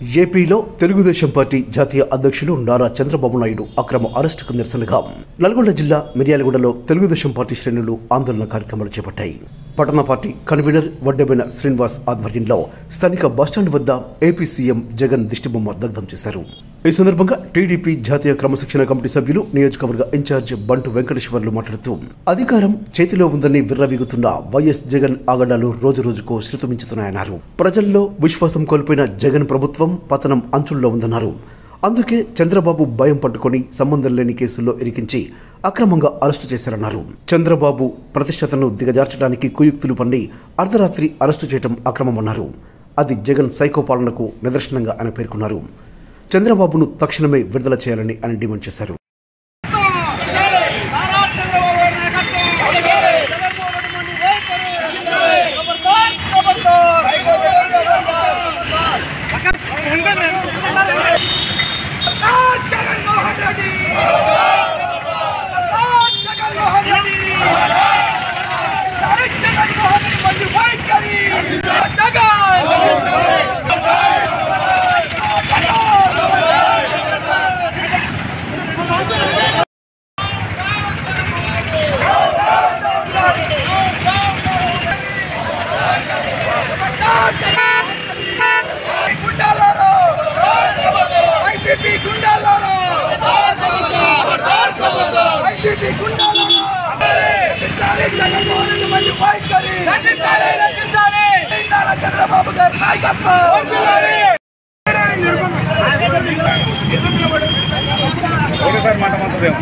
ఏపీలో తెలుగుదేశం పార్టీ జాతీయ అధ్యక్షులు నారా చంద్రబాబు నాయుడు అక్రమ అరెస్టుకు నిరసనగా నల్గొండ జిల్లా మిర్యాలగూడలో తెలుగుదేశం పార్టీ శ్రేణులు ఆందోళన కార్యక్రమాలు చేపట్టాయి పట్టణ పార్టీ కన్వీనర్ వడ్డెబెన శ్రీనివాస్ ఆధ్వర్యంలో స్థానిక బస్టాండ్ వద్ద ఏపీ సీఎం జగన్ దిష్టిబొమ్మ దగ్ధం చేశారు ఈ సందర్భంగా టీడీపీ జాతీయ క్రమశిక్షణ కమిటీ సభ్యులు నియోజకవర్గ ఇన్ఛార్జ్ బంటు వెంకటేశ్వర్లు మాట్లాడుతూ అధికారం చేతిలో ఉందని విర్రవీగుతున్న వైఎస్ జగన్ ఆగడాలు రోజు రోజుకు శృతమించుతున్నాయన్నారు ప్రజల్లో విశ్వాసం కోల్పోయిన జగన్ ప్రభుత్వం పతనం అంచుల్లో ఉందన్నారు అందుకే చంద్రబాబు భయం పట్టుకొని సంబంధం లేని కేసుల్లో ఇరికించి అక్రమంగా అరెస్టు చేశారన్నారు చంద్రబాబు ప్రతిష్టతను దిగజార్చడానికి కుయుక్తులు పన్ని అర్ధరాత్రి అరెస్టు చేయడం అక్రమమన్నారు అది జగన్ సైకో పాలనకు నిదర్శనంగా ఆయన పేర్కొన్నారు చంద్రబాబును తక్షణమే విడుదల చేయాలని ఆయన డిమాండ్ చేశారు గుండాలారో వైసీపీ గుండాలారో వైసీపీ గుండాలారో రచించాలి జగన్మోహన్ రెడ్డి మళ్ళీ వైఖరి రచించాలి రచించాలి నారా చంద్రబాబు గారి నాయకత్వం ఒకసారి మాట మాత్రమేమో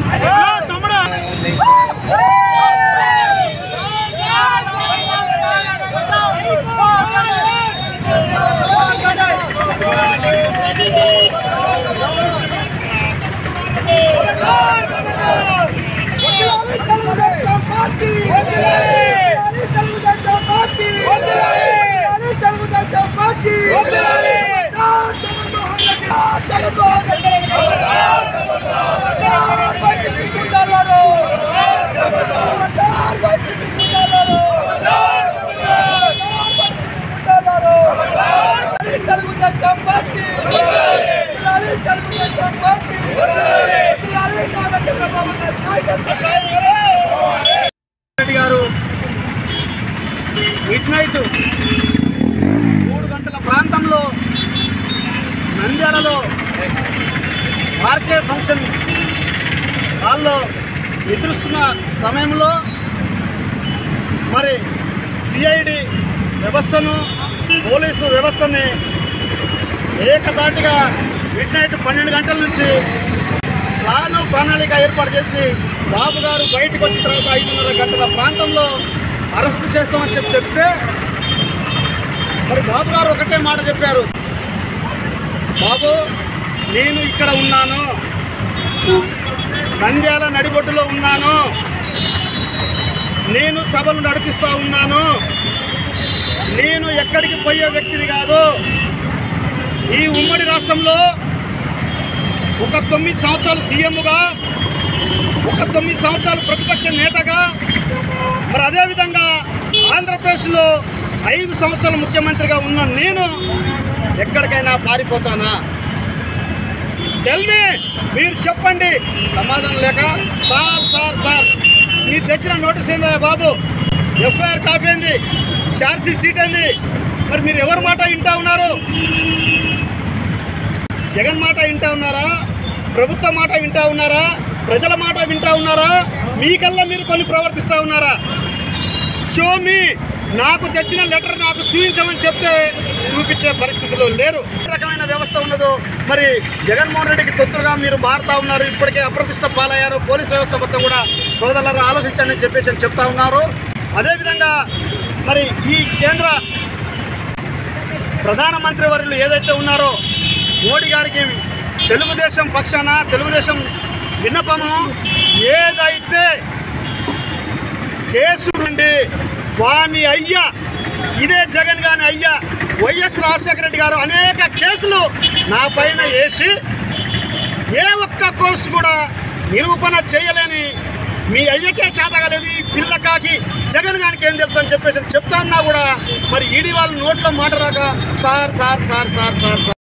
Telugu Desam party Telugu Desam party Telugu Desam party Jaganmohan Reddy Jaganmohan Reddy YCP గుండాలారో వైసీపీ గుండాలారో తెలుగుదేశం పార్టీ తెలుగుదేశం పార్టీ నారా చంద్రబాబు నాయుడు నాయకత్వం రెడ్డి గారు మిడ్ నైట్ మూడు గంటల ప్రాంతంలో నంద్యాలలో ఆర్కే ఫంక్షన్ హాల్లో నిద్రిస్తున్న సమయంలో మరి సిఐడి వ్యవస్థను పోలీసు వ్యవస్థని ఏకదాటిగా మిడ్ నైట్ పన్నెండు గంటల నుంచి ప్లాను ప్రణాళిక ఏర్పాటు చేసి బాబు గారు బయటకు వచ్చిన తర్వాత ఐదున్నర గంటల ప్రాంతంలో అరెస్ట్ చేస్తామని చెప్పి చెప్తే మరి బాబు గారు ఒకటే మాట చెప్పారు బాబు నేను ఇక్కడ ఉన్నాను నంద్యాల నడిబొడ్డులో ఉన్నాను నేను సభలు నడిపిస్తూ ఉన్నాను నేను ఎక్కడికి పోయే వ్యక్తిని కాదు ఈ ఉమ్మడి రాష్ట్రంలో ఒక తొమ్మిది సంవత్సరాలు సీఎంగా ఒక తొమ్మిది సంవత్సరాలు ప్రతిపక్ష నేతగా మరి అదేవిధంగా ఆంధ్రప్రదేశ్లో ఐదు సంవత్సరాలు ముఖ్యమంత్రిగా ఉన్న నేను ఎక్కడికైనా పారిపోతానా తెల్మి మీరు చెప్పండి సమాధానం లేక సార్ సార్ సార్ మీరు తెచ్చిన నోటీస్ ఏందా బాబు ఎఫ్ఐఆర్ కాపీ ఏంది చార్సీ సీట్ ఏంది మరి మీరు ఎవరి మాట వింటా ఉన్నారు జగన్ మాట వింటా ఉన్నారా ప్రభుత్వ మాట వింటా ఉన్నారా ప్రజల మాట వింటా ఉన్నారా మీకల్లా మీరు కొన్ని ప్రవర్తిస్తూ ఉన్నారా షో మీ నాకు తెచ్చిన లెటర్ నాకు చూపించమని చెప్తే చూపించే పరిస్థితిలో లేరు ఏ రకమైన వ్యవస్థ ఉన్నదో మరి జగన్మోహన్ రెడ్డికి తొత్తులుగా మీరు మారుతా ఉన్నారు ఇప్పటికే అప్రతిష్ట పాలయ్యారు పోలీస్ వ్యవస్థ మొత్తం కూడా సోదరులను ఆలోచించండి అని చెప్పేసి అని చెప్తా ఉన్నారు అదేవిధంగా మరి ఈ కేంద్ర ప్రధానమంత్రి వర్యులు ఏదైతే ఉన్నారో మోడీ గారికి తెలుగుదేశం పక్షాన తెలుగుదేశం విన్నపము ఏదైతే కేసు నుండి వాని అయ్యా ఇదే జగన్ గాని అయ్యా వైఎస్ రాజశేఖర రెడ్డి గారు అనేక కేసులు నా పైన వేసి ఏ ఒక్క కోర్సు కూడా నిరూపణ చేయలేని మీ అయ్యకే చేతగలేదు ఈ పిల్లకాకి జగన్ గానికి ఏం తెలుసు అని చెప్పేసి చెప్తా ఉన్నా కూడా మరి ఈడీ వాళ్ళ నోట్లో మాట రాక sir sir sir sir sir sir